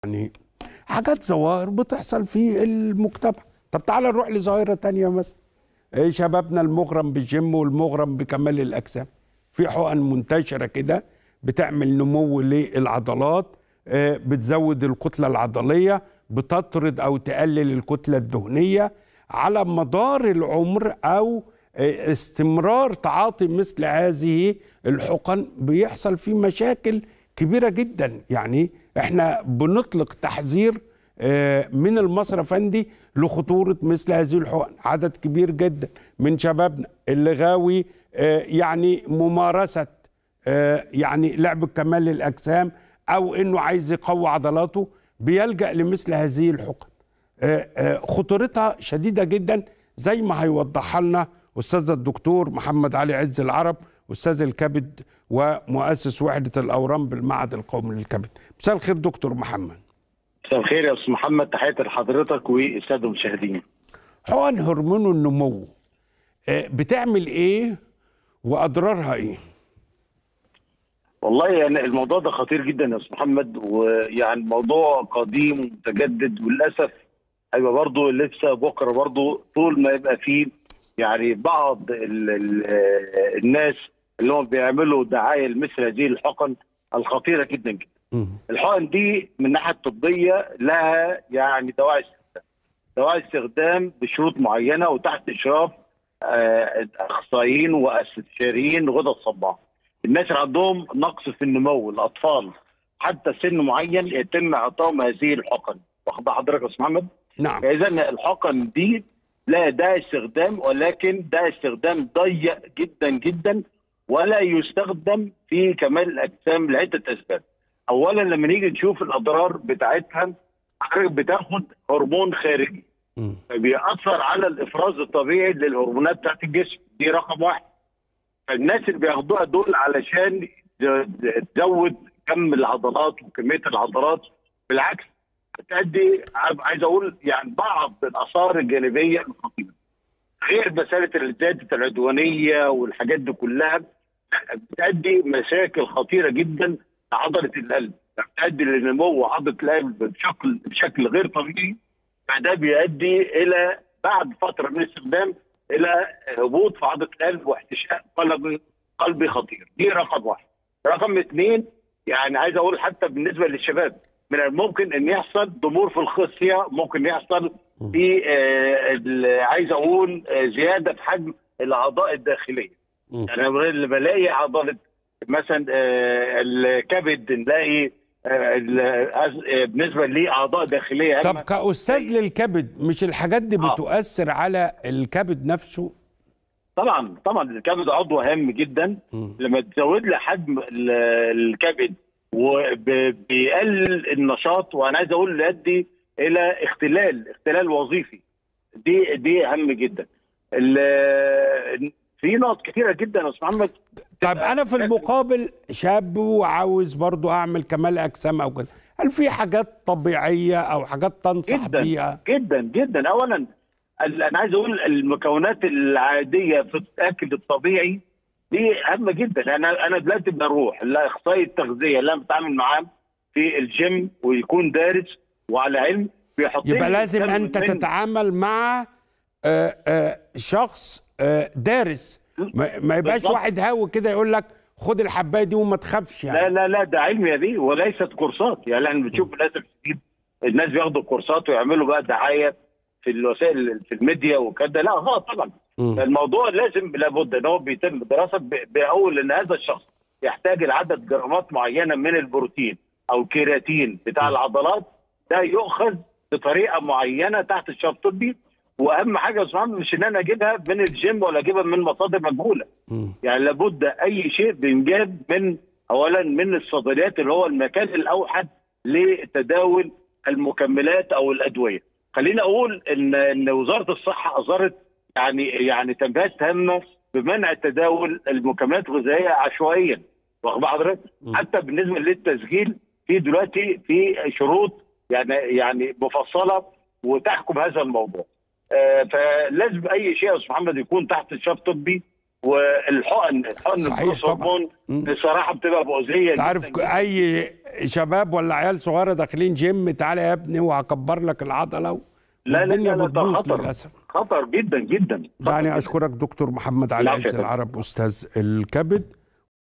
يعني حاجات ظواهر بتحصل في المجتمع طب تعالى نروح لظاهرة تانية مثلا إيه شبابنا المغرم بالجيم والمغرم بكمال الأجسام في حقن منتشرة كده بتعمل نمو للعضلات آه، بتزود الكتلة العضلية بتطرد أو تقلل الكتلة الدهنية على مدار العمر أو آه، استمرار تعاطي مثل هذه الحقن بيحصل فيه مشاكل كبيرة جدا يعني احنا بنطلق تحذير آه، من المصرف افندي لخطورة مثل هذه الحقن عدد كبير جدا من شبابنا اللي غاوي آه، يعني ممارسة آه، يعني لعب كمال الأجسام أو إنه عايز يقوي عضلاته بيلجأ لمثل هذه الحقن آه، آه، خطورتها شديدة جدا زي ما هيوضحها لنا أستاذ الدكتور محمد علي عز العرب أستاذ الكبد ومؤسس وحدة الأورام بالمعهد القومي للكبد مساء الخير دكتور محمد مساء الخير يا استاذ محمد تحياتي لحضرتك والساده المشاهدين. حقن هرمون النمو آه، بتعمل ايه واضرارها ايه والله يعني الموضوع ده خطير جدا يا استاذ محمد ويعني موضوع قديم ومتجدد وللاسف هيبقى برضه لسه بكره برضه طول ما يبقى فيه يعني بعض ال ال الناس اللي هم بيعملوا دعايه لمثل هذه الحقن الخطيره جدا جدا. مم. الحقن دي من الناحيه الطبيه لها يعني دواعي استخدام دواعي استخدام بشروط معينه وتحت اشراف آه، اخصائيين واستشاريين غدد صباح الناس اللي عندهم نقص في النمو الاطفال حتى سن معين يتم اعطائهم هذه الحقن واخد بال حضرتك يا استاذ محمد نعم فاذا الحقن دي لا ده استخدام ولكن ده استخدام ضيق جدا جدا ولا يستخدم في كمال الاجسام لعده اسباب. اولا لما نيجي نشوف الاضرار بتاعتها حضرتك بتاخد هرمون خارجي مم. فبيأثر على الافراز الطبيعي للهرمونات بتاعت الجسم دي رقم واحد. فالناس اللي بياخدوها دول علشان تزود كم العضلات وكميه العضلات بالعكس بتأدي عايز اقول يعني بعض الاثار الجانبيه الخطيره غير مساله الزياده العدوانيه والحاجات دي كلها بتأدي مشاكل خطيره جدا لعضله القلب بتأدي لنمو عضله القلب بشكل بشكل غير طبيعي فده بيؤدي الى بعد فتره من الاستخدام الى هبوط في عضله القلب واحتشاء قلب قلبي خطير دي رقم واحد رقم اثنين يعني عايز اقول حتى بالنسبه للشباب من الممكن ان يحصل ضمور في الخصيه ممكن يحصل في آه، ال- عايز اقول آه، زياده في حجم الاعضاء الداخليه مم. يعني لما بلاقي عضله مثلا آه، الكبد نلاقي آه، ال- أز- آه، بالنسبه لاعضاء داخليه طب هامة. كأستاذ للكبد مش الحاجات دي آه. بتؤثر على الكبد نفسه طبعا طبعا الكبد عضو هام جدا مم. لما تزود له حجم ال- الكبد وبيقلل النشاط وانا عايز اقول يؤدي الى اختلال اختلال وظيفي دي دي اهم جدا ال- في نقط كثيره جدا يا استاذ محمد طب انا في المقابل شاب وعاوز برضو اعمل كمال اجسام او كده هل في حاجات طبيعيه او حاجات تنصح جدا بيها جدا جدا اولا ال- انا عايز اقول المكونات العاديه في الاكل الطبيعي دي هامه جدا انا انا دلوقتي بروح لاخصائي التغذيه اللي انا بتعامل معاه في الجيم ويكون دارس وعلى علم بيحط يبقى لي لازم كم انت من- تتعامل مع آه، آه، شخص آه، دارس ما ما يبقاش بالظبط. واحد هاوي كده يقول لك خد الحبايه دي وما تخافش لا يعني لا لا ده علم يا بيه وليست كورسات يعني احنا بنشوف للاسف الشديد الناس بياخدوا كورسات ويعملوا بقى دعايه في الوسائل في الميديا وكده لا غلط طبعا مم. الموضوع لازم لابد ان هو بيتم دراسه ب- بأول ان هذا الشخص يحتاج لعدد جرامات معينه من البروتين او الكيراتين بتاع العضلات ده يؤخذ بطريقه معينه تحت الشرط الطبي واهم حاجه يا استاذ مش ان انا اجيبها من الجيم ولا اجيبها من مصادر مجهوله مم. يعني لابد اي شيء بينجاب من اولا من الصيدليات اللي هو المكان الاوحد لتداول المكملات او الادويه. خليني اقول ان ان وزاره الصحه اصدرت يعني يعني تنبيهات هامه بمنع تداول المكملات الغذائيه عشوائيا. واخد بال حضرتك؟ م. حتى بالنسبه للتسجيل في دلوقتي في شروط يعني يعني مفصله وتحكم هذا الموضوع. آه، فلازم اي شيء يا استاذ محمد يكون تحت اشراف طبي والحقن حقن صحيح الجروث طبعاً. هرمون مم. بصراحه بتبقى مؤذيه انت عارف جداً جداً. اي شباب ولا عيال صغيره داخلين جيم تعالى يا ابني وهكبر لك العضله لا لا الدنيا لا, لا ده بتبوظ خطر للاسف خطر جدا جدا خطر دعني جداً. اشكرك دكتور محمد علي العفو يا عز فندم. العرب استاذ الكبد